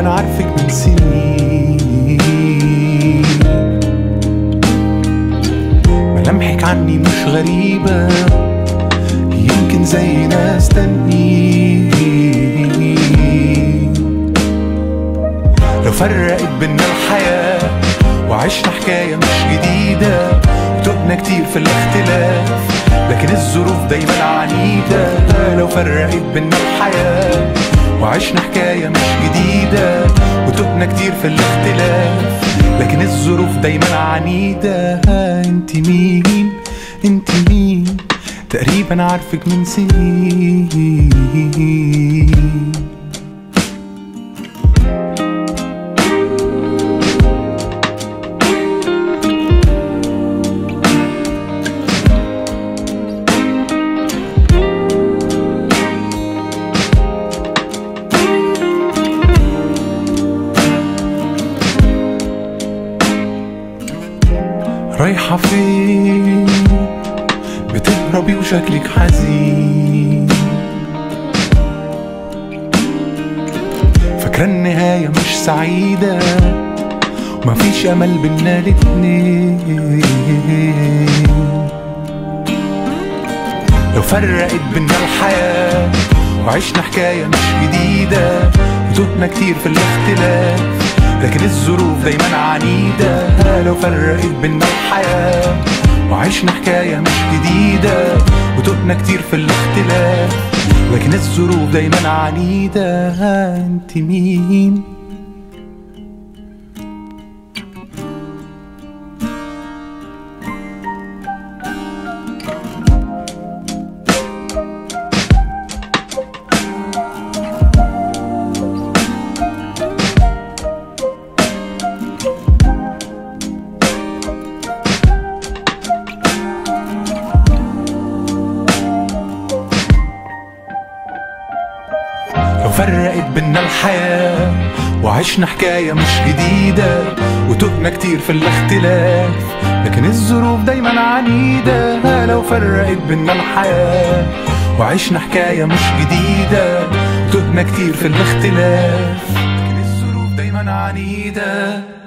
تقريبا عارفك من سنين ملامحك عني مش غريبة يمكن زي ناس تانيين لو فرقت بينا الحياة وعشنا حكاية مش جديدة وتقنا كتير في الاختلاف لكن الظروف دايما عنيدة لو فرقت بينا الحياة وعشنا حكاية مش جديدة وتقنا كتير في الاختلاف لكن الظروف دايما عنيدة انت مين انت مين تقريبا عارفك من سنين رايحة فين بتهربي وشكلك حزين فاكرة النهاية مش سعيدة ومفيش أمل بينا الاتنين لو فرقت بينا الحياة وعشنا حكاية مش جديدة وتوهنا كتير في الاختلاف لكن الظروف دايما عنيدة لو فرقت بينا الحياة وعشنا حكاية مش جديدة وتوهنا كتير في الاختلاف لكن الظروف دايما عنيدة انت مين لو فرقت بينا الحياة وعشنا حكاية مش جديدة وتهنا كتير في الاختلاف لكن الظروف دايما عنيدة لو فرقت بينا الحياة وعشنا حكاية مش جديدة وتهنا كتير في الاختلاف لكن الظروف دايما عنيدة